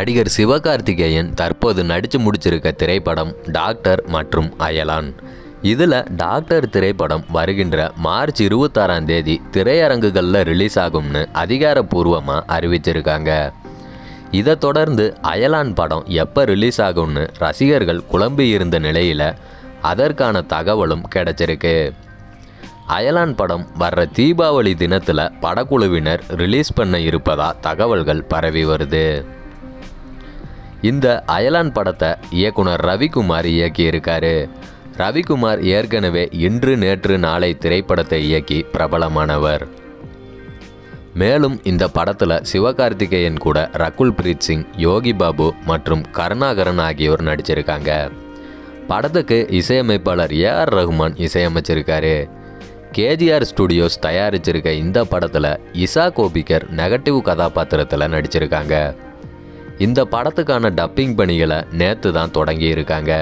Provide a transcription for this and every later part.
நடிகர் சிவகார்த்திகேயன் தற்போது நடித்து முடிச்சிருக்க திரைப்படம் டாக்டர் மற்றும் அயலான் இதில் டாக்டர் திரைப்படம் வருகின்ற மார்ச் இருபத்தாறாம் தேதி திரையரங்குகளில் ரிலீஸ் ஆகும்னு அதிகாரப்பூர்வமாக அறிவிச்சிருக்காங்க இதை தொடர்ந்து அயலான் படம் எப்போ ரிலீஸ் ஆகும்னு ரசிகர்கள் குழம்பி இருந்த நிலையில் அதற்கான தகவலும் கிடைச்சிருக்கு அயலான் படம் வர்ற தீபாவளி தினத்தில் படக்குழுவினர் ரிலீஸ் பண்ண இருப்பதா தகவல்கள் பரவி வருது இந்த அயலான் படத்தை இயக்குனர் ரவிக்குமார் இயக்கியிருக்காரு ரவிக்குமார் ஏற்கனவே இன்று நேற்று நாளை திரைப்படத்தை இயக்கி பிரபலமானவர் மேலும் இந்த படத்தில் சிவகார்த்திகேயன் கூட ரகுல் பிரீத் சிங் யோகி பாபு மற்றும் கருணாகரன் ஆகியோர் நடிச்சிருக்காங்க படத்துக்கு இசையமைப்பாளர் ஏ ஆர் ரஹ்மான் இசையமைச்சிருக்காரு கேஜிஆர் ஸ்டுடியோஸ் தயாரிச்சிருக்க இந்த படத்தில் இசா கோபிகர் நெகட்டிவ் கதாபாத்திரத்தில் நடிச்சிருக்காங்க இந்த படத்துக்கான டப்பிங் பணிகளை நேற்று தான் தொடங்கியிருக்காங்க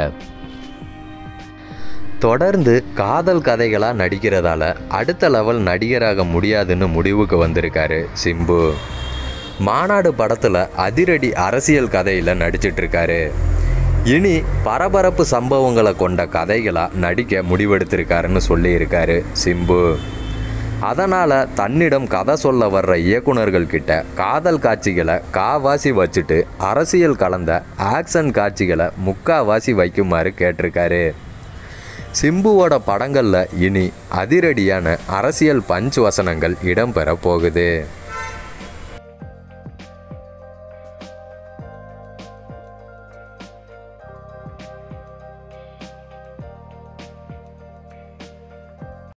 தொடர்ந்து காதல் கதைகளாக நடிக்கிறதால அடுத்த லெவல் நடிகராக முடியாதுன்னு முடிவுக்கு வந்திருக்காரு சிம்பு மாநாடு படத்தில் அதிரடி அரசியல் கதையில் நடிச்சிட்டு இருக்காரு இனி பரபரப்பு சம்பவங்களை கொண்ட கதைகளாக நடிக்க முடிவெடுத்திருக்காருன்னு சொல்லியிருக்காரு சிம்பு அதனால் தன்னிடம் கதை சொல்ல வர்ற இயக்குனர்கள் கிட்ட காதல் காட்சிகளை காவாசி வச்சுட்டு அரசியல் கலந்த ஆக்ஷன் காட்சிகளை முக்காவாசி வைக்குமாறு கேட்டிருக்காரு சிம்புவோட படங்களில் இனி அதிரடியான அரசியல் பஞ்ச் வசனங்கள் இடம்பெற போகுது